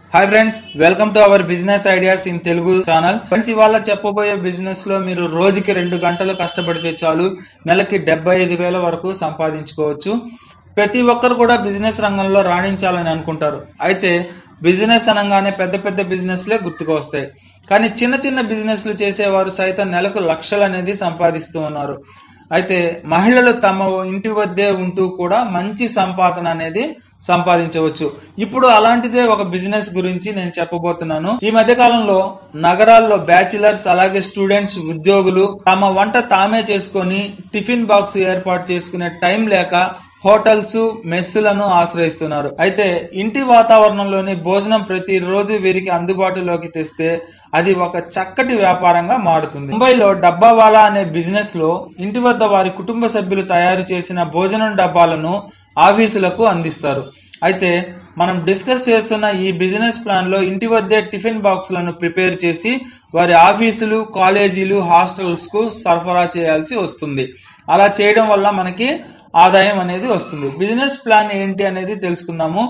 Hi friends welcome to our business ideas in Telugu channel friends ఇవాళ చెప్పబోయే business లో మీరు రోజుకి రెండు గంటలు కష్టపడితే చాలు నెలకి డెబ్బై ఐదు వేల వరకు సంపాదించుకోవచ్చు ప్రతి ఒక్కరు కూడా బిజినెస్ రంగంలో రాణించాలని అనుకుంటారు అయితే బిజినెస్ అనగానే పెద్ద పెద్ద బిజినెస్లే గుర్తుకు వస్తాయి కానీ చిన్న చిన్న బిజినెస్లు చేసేవారు సైతం నెలకు లక్షలు అనేది సంపాదిస్తూ ఉన్నారు అయితే మహిళలు తమ ఇంటి వద్దే ఉంటూ కూడా మంచి సంపాదన అనేది సంపాదించవచ్చు ఇప్పుడు అలాంటిదే ఒక బిజినెస్ గురించి నేను చెప్పబోతున్నాను ఈ మధ్య కాలంలో నగరాల్లో బ్యాచిలర్స్ అలాగే స్టూడెంట్స్ ఉద్యోగులు తమ వంట తామే చేసుకొని టిఫిన్ బాక్స్ ఏర్పాటు చేసుకునే టైం లేక హోటల్స్ మెస్సులను ఆశ్రయిస్తున్నారు అయితే ఇంటి వాతావరణంలోని భోజనం ప్రతిరోజు వీరికి అందుబాటులోకి తెస్తే అది ఒక చక్కటి వ్యాపారంగా మారుతుంది ముంబైలో డబ్బావాలా అనే బిజినెస్ లో ఇంటి వద్ద వారి కుటుంబ సభ్యులు తయారు చేసిన భోజనం డబ్బాలను ఆఫీసులకు అందిస్తారు అయితే మనం డిస్కస్ చేస్తున్న ఈ బిజినెస్ ప్లాన్ లో ఇంటి వద్దే టిఫిన్ బాక్సులను ప్రిపేర్ చేసి వారి ఆఫీసులు కాలేజీలు హాస్టల్స్ కు సరఫరా చేయాల్సి వస్తుంది అలా చేయడం వల్ల మనకి ఆదాయం అనేది వస్తుంది బిజినెస్ ప్లాన్ ఏంటి అనేది తెలుసుకుందాము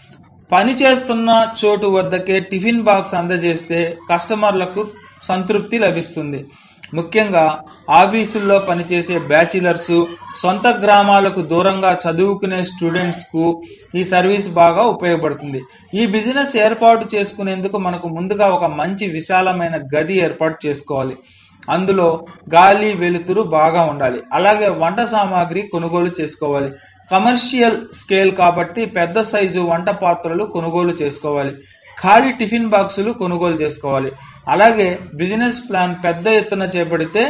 పని చేస్తున్న చోటు వద్దకే టిఫిన్ బాక్స్ అందజేస్తే కస్టమర్లకు సంతృప్తి లభిస్తుంది ముఖ్యంగా ఆఫీసుల్లో పనిచేసే బ్యాచిలర్స్ సొంత గ్రామాలకు దూరంగా చదువుకునే స్టూడెంట్స్కు ఈ సర్వీస్ బాగా ఉపయోగపడుతుంది ఈ బిజినెస్ ఏర్పాటు చేసుకునేందుకు మనకు ముందుగా ఒక మంచి విశాలమైన గది ఏర్పాటు చేసుకోవాలి అందులో గాలి వెలుతురు బాగా ఉండాలి అలాగే వంట సామాగ్రి కొనుగోలు చేసుకోవాలి కమర్షియల్ స్కేల్ కాబట్టి పెద్ద సైజు వంట పాత్రలు కొనుగోలు చేసుకోవాలి ఖాళీ టిఫిన్ బాక్సులు కొనుగోలు చేసుకోవాలి అలాగే బిజినెస్ ప్లాన్ పెద్ద ఎత్తున చేపడితే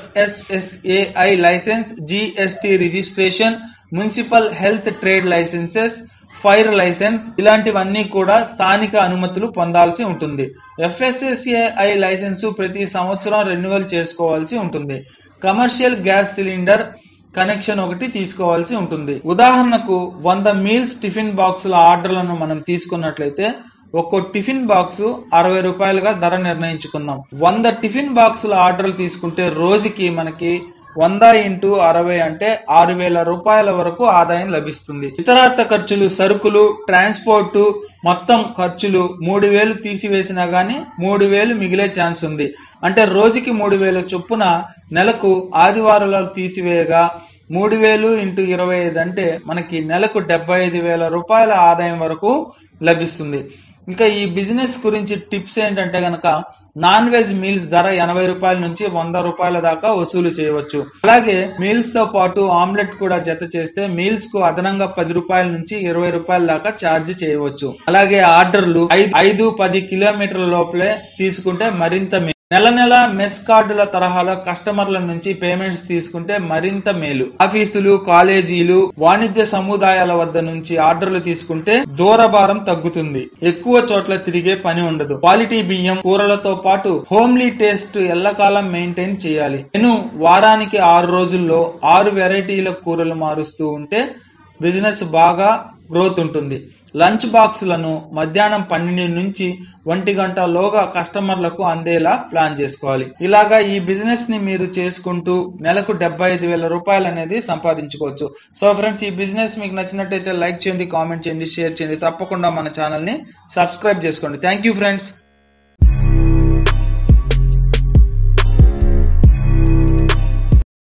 FSSAI license GST registration municipal health trade licenses fire license ఇలాంటివన్నీ కూడా స్థానిక అనుమతులు పొందాల్సి ఉంటుంది ఎఫ్ఎస్ఎస్ఏఐ లైసెన్స్ ప్రతి సంవత్సరం రెన్యువల్ చేసుకోవాల్సి ఉంటుంది కమర్షియల్ గ్యాస్ సిలిండర్ కనెక్షన్ ఒకటి తీసుకోవాల్సి ఉంటుంది ఉదాహరణకు వంద మీల్స్ టిఫిన్ బాక్సుల ఆర్డర్లను మనం తీసుకున్నట్లయితే ఒక్కో టిఫిన్ బాక్స్ అరవై రూపాయలుగా ధర నిర్ణయించుకుందాం వంద టిఫిన్ బాక్సుల ఆర్డర్లు తీసుకుంటే రోజుకి మనకి వంద ఇంటూ అరవై అంటే ఆరు వేల రూపాయల వరకు ఆదాయం లభిస్తుంది ఇతరార్థ ఖర్చులు సరుకులు ట్రాన్స్పోర్ట్ మొత్తం ఖర్చులు మూడు వేలు తీసివేసినా గానీ మూడు వేలు మిగిలే ఛాన్స్ ఉంది అంటే రోజుకి మూడు వేల చొప్పున నెలకు ఆదివారాలు తీసివేయగా మూడు వేలు ఇంటూ ఇరవై ఐదు అంటే మనకి నెలకు డెబ్బై ఐదు వేల రూపాయల ఆదాయం వరకు లభిస్తుంది ఇంకా ఈ బిజినెస్ గురించి టిప్స్ ఏంటంటే గనక నాన్ వెజ్ మీల్స్ ధర ఎనభై రూపాయల నుంచి వంద రూపాయల దాకా వసూలు చేయవచ్చు అలాగే మీల్స్ తో పాటు ఆమ్లెట్ కూడా జత చేస్తే మీల్స్ కు అదనంగా పది రూపాయల నుంచి ఇరవై రూపాయల దాకా ఛార్జ్ చేయవచ్చు అలాగే ఆర్డర్లు ఐదు ఐదు పది కిలోమీటర్ల లోపలే తీసుకుంటే మరింత మేలు. నెల నెల మెస్ కార్డుల తరహాలో కస్టమర్ల నుంచి పేమెంట్స్ తీసుకుంటే మరింత మేలు ఆఫీసులు కాలేజీలు వాణిజ్య సముదాయాల వద్ద నుంచి ఆర్డర్లు తీసుకుంటే దూరభారం తగ్గుతుంది ఎక్కువ చోట్ల తిరిగే పని ఉండదు క్వాలిటీ బియ్యం కూరలతో పాటు హోమ్లీ టేస్ట్ ఎల్లకాలం మెయింటైన్ చేయాలి నేను వారానికి ఆరు రోజుల్లో ఆరు వెరైటీల కూరలు మారుస్తూ ఉంటే బిజినెస్ బాగా గ్రోత్ ఉంటుంది లంచ్ బాక్సులను మధ్యాహ్నం పన్నెండు నుంచి ఒంటి గంటలోగా కస్టమర్లకు అందేలా ప్లాన్ చేసుకోవాలి ఇలాగా ఈ బిజినెస్ ని మీరు చేసుకుంటూ నెలకు డెబ్బై ఐదు వేల రూపాయలు అనేది సంపాదించుకోవచ్చు సో ఫ్రెండ్స్ ఈ బిజినెస్ మీకు నచ్చినట్టయితే లైక్ చేయండి కామెంట్ చేయండి షేర్ చేయండి తప్పకుండా మన ఛానల్ ని సబ్స్క్రైబ్ చేసుకోండి థ్యాంక్ యూ ఫ్రెండ్స్